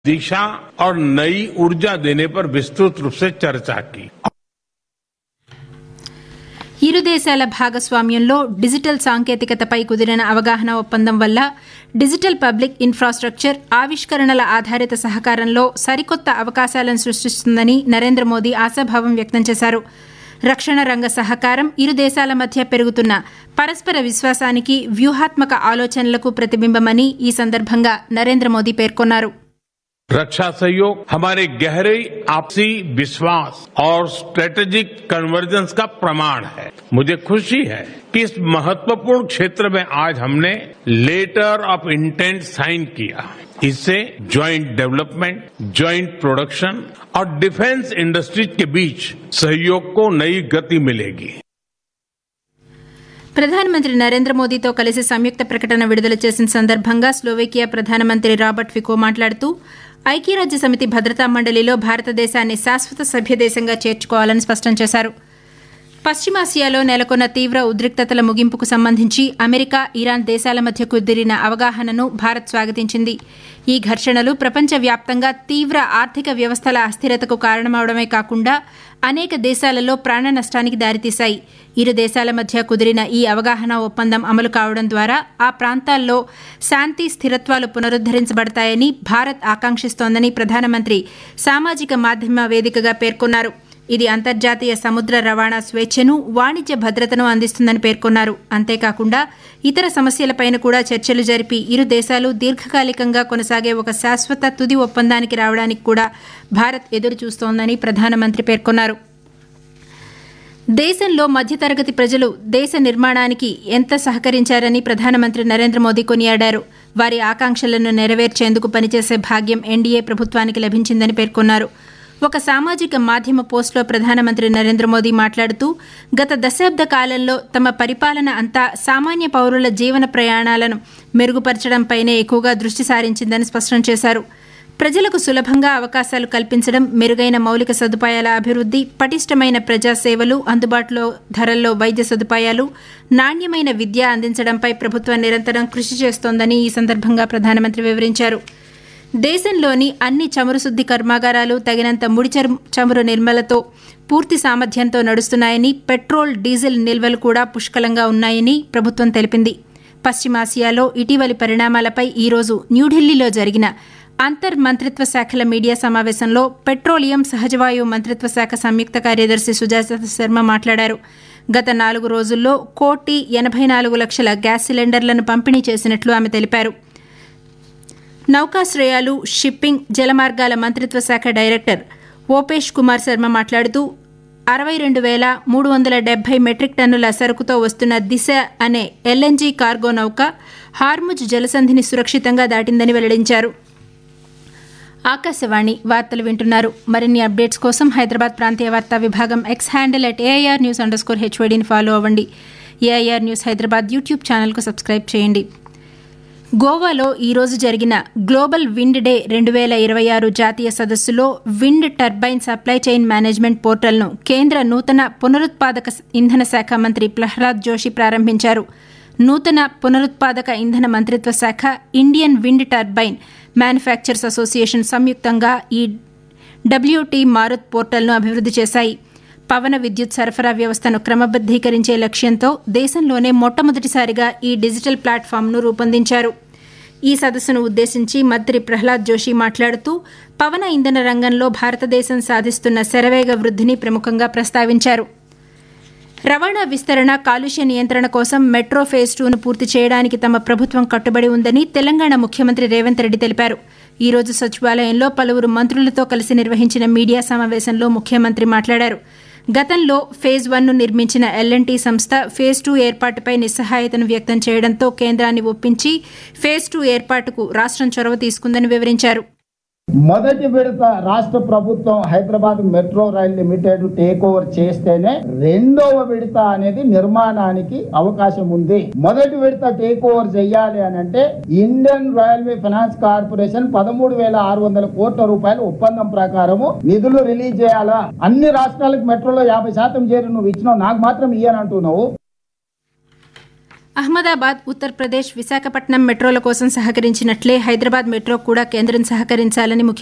दिशा और नई ऊर्जा देने पर विस्तृत रूप से चर्चा की ఇరు దేశాల భాగస్వామ్యంలో డిజిటల్ సాంకేతికతపై కుదిరిన అవగాహన ఒప్పందం వల్ల డిజిటల్ పబ్లిక్ ఇన్ఫ్రాస్ట్రక్చర్ ఆవిష్కరణల ఆధారిత సహకారంలో సరికొత్త అవకాశాలను సృష్టిస్తుందని నరేంద్ర మోదీ ఆశాభావం వ్యక్తం చేశారు రక్షణ రంగ సహకారం ఇరు దేశాల మధ్య పెరుగుతున్న పరస్పర విశ్వాసానికి వ్యూహాత్మక ఆలోచనలకు ప్రతిబింబమని ఈ సందర్భంగా నరేంద్ర మోదీ పేర్కొన్నారు रक्षा सहयोग हमारे गहरे आपसी विश्वास और स्ट्रेटेजिक कन्वर्जेंस का प्रमाण है मुझे खुशी है कि इस महत्वपूर्ण क्षेत्र में आज हमने लेटर ऑफ इंटेंट साइन किया इससे ज्वाइंट डेवलपमेंट ज्वाइंट प्रोडक्शन और डिफेंस इंडस्ट्रीज के बीच सहयोग को नई गति मिलेगी ప్రధానమంత్రి నరేంద్ర మోదీతో కలిసి సంయుక్త ప్రకటన విడుదల చేసిన సందర్భంగా స్లోవేకియా ప్రధానమంత్రి రాబర్ట్ ఫికో మాట్లాడుతూ ఐక్యరాజ్య సమితి భద్రతా మండలిలో భారతదేశాన్ని శాశ్వత సభ్యదేశంగా చేర్చుకోవాలని స్పష్టం చేశారు పశ్చిమాసియాలో నెలకొన్న తీవ్ర ఉద్రిక్తతల ముగింపుకు సంబంధించి అమెరికా ఇరాన్ దేశాల మధ్య కుదిరిన అవగాహనను భారత్ స్వాగతించింది ఈ ఘర్షణలు ప్రపంచవ్యాప్తంగా తీవ్ర ఆర్థిక వ్యవస్థల అస్థిరతకు కారణమవడమే కాకుండా అనేక దేశాలలో ప్రాణ నష్టానికి దారితీశాయి ఇరు దేశాల మధ్య కుదిరిన ఈ అవగాహన ఒప్పందం అమలు కావడం ద్వారా ఆ ప్రాంతాల్లో శాంతి స్థిరత్వాలు పునరుద్దరించబడతాయని భారత్ ఆకాంక్షిస్తోందని ప్రధానమంత్రి సామాజిక మాధ్యమ వేదికగా పేర్కొన్నారు ఇది అంతర్జాతీయ సముద్ర రవాణా స్వేచ్ఛను వాణిజ్య భద్రతను అందిస్తుందని పేర్కొన్నారు అంతేకాకుండా ఇతర సమస్యలపైన కూడా చర్చలు జరిపి ఇరు దేశాలు దీర్ఘకాలికంగా కొనసాగే ఒక శాశ్వత తుది ఒప్పందానికి రావడానికి కూడా భారత్ ఎదురు చూస్తోందని ప్రధానమంత్రి పేర్కొన్నారు దేశంలో మధ్యతరగతి ప్రజలు దేశ నిర్మాణానికి ఎంత సహకరించారని ప్రధానమంత్రి నరేంద్ర మోదీ కొనియాడారు వారి ఆకాంక్షలను నెరవేర్చేందుకు పనిచేసే భాగ్యం ఎన్డీఏ ప్రభుత్వానికి లభించిందని పేర్కొన్నారు ఒక సామాజిక మాధ్యమ పోస్టులో ప్రధానమంత్రి నరేంద్ర మోదీ మాట్లాడుతూ గత దశాబ్ద కాలంలో తమ పరిపాలన అంతా సామాన్య పౌరుల జీవన ప్రయాణాలను మెరుగుపరచడంపైనే ఎక్కువగా దృష్టి సారించిందని స్పష్టం చేశారు ప్రజలకు సులభంగా అవకాశాలు కల్పించడం మెరుగైన మౌలిక సదుపాయాల అభివృద్ది పటిష్టమైన ప్రజా సేవలు అందుబాటులో ధరల్లో వైద్య సదుపాయాలు నాణ్యమైన విద్య అందించడంపై ప్రభుత్వం నిరంతరం కృషి చేస్తోందని ఈ సందర్భంగా ప్రధానమంత్రి వివరించారు దేశంలోని అన్ని చమురు శుద్ది కర్మాగారాలు తగినంత ముడి చమురు నిర్మలతో పూర్తి సామర్థ్యంతో నడుస్తున్నాయని పెట్రోల్ డీజిల్ నిల్వలు కూడా పుష్కలంగా ఉన్నాయని ప్రభుత్వం తెలిపింది పశ్చిమాసియాలో ఇటీవలి పరిణామాలపై ఈరోజు న్యూఢిల్లీలో జరిగిన అంతర్ మంత్రిత్వ శాఖల మీడియా సమావేశంలో పెట్రోలియం సహజవాయువు మంత్రిత్వ శాఖ సంయుక్త కార్యదర్శి సుజాత శర్మ మాట్లాడారు గత నాలుగు రోజుల్లో కోటి ఎనభై నాలుగు లక్షల గ్యాస్ సిలిండర్లను పంపిణీ చేసినట్లు ఆమె తెలిపారు నౌకాశ్రయాలు షిప్పింగ్ జలమార్గాల మంత్రిత్వ శాఖ డైరెక్టర్ ఓపేష్ కుమార్ శర్మ మాట్లాడుతూ అరవై రెండు వేల మూడు వందల డెబ్బై మెట్రిక్ టన్నుల సరుకుతో వస్తున్న దిశ అనే ఎల్ఎన్జీ కార్గో నౌక హార్ముజ్ జలసంధిని సురక్షితంగా దాటిందని వెల్లడించారు ఆకాశవాణి వార్తలు వింటున్నారు మరిన్ని అప్డేట్స్ కోసం హైదరాబాద్ ప్రాంతీయ వార్తా విభాగం X handle at AIR news underscore హెచ్వైడీని ఫాలో అవ్వండి ఏఐఆర్ న్యూస్ హైదరాబాద్ యూట్యూబ్ ఛానల్కు సబ్స్క్రైబ్ చేయండి గోవాలో ఈరోజు జరిగిన గ్లోబల్ విండ్ డే రెండు వేల ఇరవై ఆరు జాతీయ సదస్సులో wind turbine supply chain management పోర్టల్ను కేంద్ర నూతన పునరుత్పాదక ఇంధన శాఖ మంత్రి ప్రహ్లాద్ జోషి ప్రారంభించారు నూతన పునరుత్పాదక ఇంధన మంత్రిత్వ శాఖ Indian wind turbine manufacturers association సంయుక్తంగా ఈ డబ్ల్యూటీ మారుత్ పోర్టల్ను అభివృద్ది చేశాయి పవన విద్యుత్ సరఫరా వ్యవస్థను క్రమబద్దీకరించే లక్ష్యంతో దేశంలోనే మొట్టమొదటిసారిగా ఈ డిజిటల్ ప్లాట్ఫామ్ను రూపొందించారు ఈ సదస్సును ఉద్దేశించి మంత్రి ప్రహ్లాద్ జోషి మాట్లాడుతూ పవన ఇంధన రంగంలో భారతదేశం సాధిస్తున్న శరవేగ వృద్ధిని ప్రముఖంగా ప్రస్తావించారు రవాణా విస్తరణ కాలుష్య నియంత్రణ కోసం మెట్రో ఫేజ్ టూను పూర్తి చేయడానికి తమ ప్రభుత్వం కట్టుబడి ఉందని తెలంగాణ ముఖ్యమంత్రి రేవంత్ రెడ్డి తెలిపారు ఈ రోజు సచివాలయంలో పలువురు మంత్రులతో కలిసి నిర్వహించిన మీడియా సమావేశంలో ముఖ్యమంత్రి మాట్లాడారు గతంలో ఫేజ్ వన్ ను నిర్మించిన ఎల్ఎన్టీ సంస్థ ఫేజ్ టూ ఏర్పాటుపై నిస్సహాయతను వ్యక్తం చేయడంతో కేంద్రాన్ని ఒప్పించి ఫేజ్ టూ ఏర్పాటుకు రాష్ట్రం చొరవ తీసుకుందని వివరించారు మొదటి విడత రాష్ట్ర ప్రభుత్వం Hyderabad metro rail limited take over చేస్తేనే రెండవ విడత అనేది నిర్మాణానికి అవకాశం ఉంది మొదటి విడత టేక్ ఓవర్ చేయాలి అని అంటే ఇండియన్ రైల్వే ఫైనాన్స్ కార్పొరేషన్ పదమూడు వేల ఆరు వందల కోట్ల రూపాయల ఒప్పందం ప్రకారము నిధులు రిలీజ్ చేయాలా అన్ని రాష్ట్రాలకు మెట్రోలో యాభై శాతం చేరి నువ్వు ఇచ్చినావు నాకు మాత్రం ఇయ్యనంటున్నావు అహ్మదాబాద్ ఉత్తరప్రదేశ్ విశాఖపట్నం మెట్రోల కోసం సహకరించినట్లే హైదరాబాద్ మెట్రో కూడా కేంద్రం సహకరించాలని ముఖ్యమంత్రి